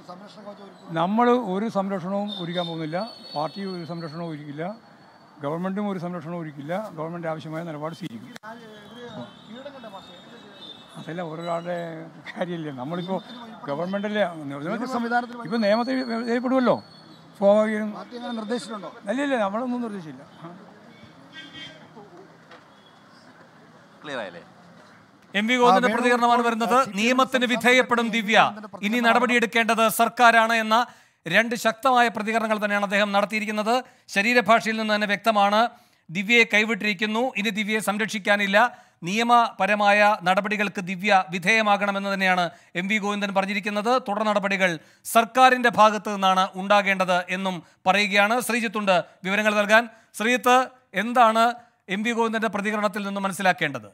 സംരക്ഷണ കവചം ഒരുക്കുന്നത് നമ്മൾ ഒരു സംരക്ഷണവും ഒരുക്കാൻ പോകുന്നില്ല പാർട്ടി ഒരു സംരക്ഷണവും ഒരുക്കില്ല ഗവൺമെൻറ്റും ഒരു സംരക്ഷണവും ഒരുക്കില്ല ഗവൺമെൻറ് ആവശ്യമായ നിലപാട് സ്വീകരിക്കും കീഴടങ്ങേണ്ട മാഷേ അതല്ല ഓരോരാളുടെ കാര്യമില്ല നമ്മളിപ്പോൾ ഗവൺമെൻറ്റല്ലേ സംവിധാനത്തിൽ ഇപ്പോൾ നിയമത്തിൽ ചെയ്യപ്പെടുമല്ലോ സ്വാഭാവികം പാർട്ടി അങ്ങനെ നിർദ്ദേശിച്ചിട്ടുണ്ടോ അല്ലല്ല നമ്മളൊന്നും നിർദ്ദേശിച്ചില്ല ആ. ക്ലിയർ ആയല്ലേ എം വി ഗോവിന്ദന്റെ വേണു പ്രതികരണമാണ് ഇപ്പോൾ, വരുന്നത് ആ, CPM നിയമത്തിന് സംസ്ഥാന വിധേയപ്പെടും സെക്രട്ടറി ദിവ്യ ഗോവിന്ദന്റെ ഇനി പ്രതികരണമാണ്. നടപടിയെടുക്കേണ്ടത് സർക്കാരാണ് എന്ന രണ്ട് ശക്തമായ പ്രതികരണങ്ങൾ തന്നെയാണ് അദ്ദേഹം നടത്തിയിരിക്കുന്നത് ശരീരഭാഷയിൽ നിന്ന് തന്നെ വ്യക്തമാണ് ദിവ്യയെ കൈവിട്ടിരിക്കുന്നു ഇനി ദിവ്യയെ സംരക്ഷിക്കാനില്ല നിയമപരമായ നടപടികൾക്ക് ദിവ്യ വിധേയമാകണമെന്ന് തന്നെയാണ് എം വി ഗോവിന്ദൻ പറഞ്ഞിരിക്കുന്നത് തുടർ നടപടികൾ സർക്കാരിന്റെ ഭാഗത്ത് നിന്നാണ് ഉണ്ടാകേണ്ടത് എന്നും പറയുകയാണ് ശ്രീജിത്തുണ്ട് വിവരങ്ങൾ നൽകാൻ ശ്രീജിത്ത് എന്താണ് എം വി ഗോവിന്ദന്റെ പ്രതികരണത്തിൽ നിന്ന് മനസ്സിലാക്കേണ്ടത്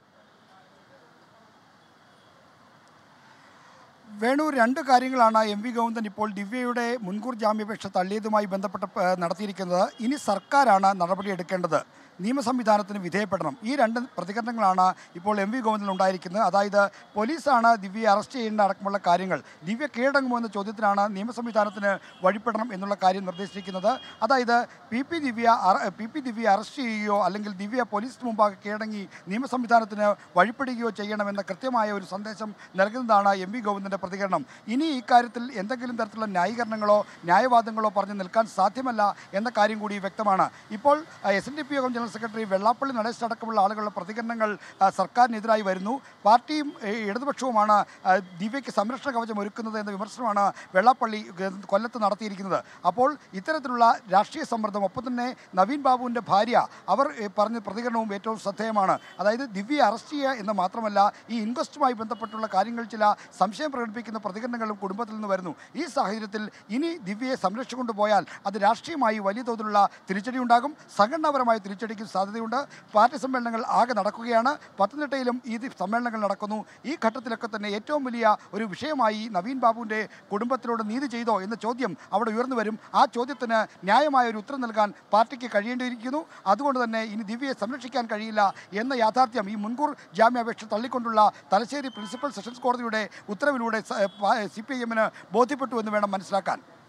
വേണു രണ്ട് കാര്യങ്ങളാണ് എം വി ഗോവിന്ദൻ ഇപ്പോൾ ദിവ്യയുടെ മുൻകൂർ ജാമ്യാപേക്ഷ തള്ളിയതുമായി ബന്ധപ്പെട്ട് ഏഹ്, നടത്തിയിരിക്കുന്നത് ഇനി സർക്കാരാണ് നടപടിയെടുക്കേണ്ടത് നിയമ സംവിധാനത്തിന് വിധേയപ്പെടണം ഈ രണ്ട് പ്രതികരണങ്ങളാണ് ഇപ്പോൾ എം വി ഗോവിന്ദൻ ഉണ്ടായിരിക്കുന്നത് അതായത് പോലീസാണ് ദിവ്യയെ അറസ്റ്റ് ചെയ്യേണ്ട അടക്കമുള്ള കാര്യങ്ങൾ ദിവ്യ കീഴടങ്ങുമോ എന്ന ചോദ്യത്തിനാണ് നിയമ സംവിധാനത്തിന് വഴിപ്പെടണം എന്നുള്ള കാര്യം നിർദ്ദേശിച്ചിരിക്കുന്നത് അതായത് പി പി ദിവ്യ അറ- പി പി ദിവ്യ അറസ്റ്റ് ചെയ്യുകയോ അല്ലെങ്കിൽ ദിവ്യ പോലീസിന് മുമ്പാകെ കീഴടങ്ങി നിയമ സംവിധാനത്തിന് വഴിപ്പെടുകയോ ചെയ്യണമെന്ന കൃത്യമായ ഒരു സന്ദേശം നൽകുന്നതാണ് എം വി ഗോവിന്ദൻ്റെ പ്രതികരണം ഇനി ഇക്കാര്യത്തിൽ എന്തെങ്കിലും തരത്തിലുള്ള ന്യായീകരണങ്ങളോ ന്യായവാദങ്ങളോ പറഞ്ഞു നിൽക്കാൻ സാധ്യമല്ല എന്ന കാര്യം കൂടി വ്യക്തമാണ് ഇപ്പോൾ എസ് എൻ ഡി പി യോഗം ജനറൽ സെക്രട്ടറി വെള്ളാപ്പള്ളി നടേശ് അടക്കമുള്ള ആളുകളുടെ പ്രതികരണങ്ങൾ ആ, സർക്കാരിനെതിരായി വരുന്നു പാർട്ടിയും ഏ, ഇടതുപക്ഷവുമാണ് ആ, ദിവ്യയ്ക്ക് സംരക്ഷണ കവചം ഒരുക്കുന്നത് എന്ന വിമർശനമാണ് വെള്ളാപ്പള്ളി ഗ- കൊല്ലത്ത് നടത്തിയിരിക്കുന്നത് അപ്പോൾ ഇത്തരത്തിലുള്ള രാഷ്ട്രീയ സമ്മർദ്ദം ഒപ്പം തന്നെ നവീൻ ബാബുവിൻ്റെ ഭാര്യ അവർ ഏ, പറഞ്ഞ പ്രതികരണവും ഏറ്റവും ശ്രദ്ധേയമാണ് അതായത് ദിവ്യയെ അറസ്റ്റ് ചെയ്യുക എന്ന് മാത്രമല്ല ഈ ഇൻക്വസ്റ്റുമായി ബന്ധപ്പെട്ടുള്ള കാര്യങ്ങൾ ചില സംശയം പ്രകടിപ്പിക്കുന്ന പ്രതികരണങ്ങളും കുടുംബത്തിൽ നിന്ന് വരുന്നു ഈ സാഹചര്യത്തിൽ ഇനി ദിവ്യയെ സംരക്ഷിച്ചുകൊണ്ട് പോയാൽ അത് രാഷ്ട്രീയമായി വലിയ തോതിലുള്ള തിരിച്ചടി ഉണ്ടാകും സംഘടനാപരമായ തിരിച്ചടിക്കും സാധ്യതയുണ്ട് പാർട്ടി സമ്മേളനങ്ങൾ ആകെ നടക്കുകയാണ് പത്തനംതിട്ടയിലും ഈ ദി- സമ്മേളനങ്ങൾ നടക്കുന്നു ഈ ഘട്ടത്തിലൊക്കെ തന്നെ ഏറ്റവും വലിയ ഒരു വിഷയമായി നവീൻ ബാബുവിൻ്റെ കുടുംബത്തിനോട് നീതി ചെയ്തോ എന്ന ചോദ്യം അവിടെ ഉയർന്നു വരും ആ ചോദ്യത്തിന് ന്യായമായ ഒരു ഉത്തരം നൽകാൻ പാർട്ടിക്ക് കഴിയേണ്ടിയിരിക്കുന്നു അതുകൊണ്ട് തന്നെ ഇനി ദിവ്യയെ സംരക്ഷിക്കാൻ കഴിയില്ല എന്ന യാഥാർത്ഥ്യം ഈ മുൻകൂർ ജാമ്യാപേക്ഷ തള്ളിക്കൊണ്ടുള്ള തലശ്ശേരി പ്രിൻസിപ്പൽ സെഷൻസ് കോടതിയുടെ ഉത്തരവിലൂടെ സി പി ഐ എമ്മിന് ബോധ്യപ്പെട്ടു എന്ന് വേണം മനസ്സിലാക്കാൻ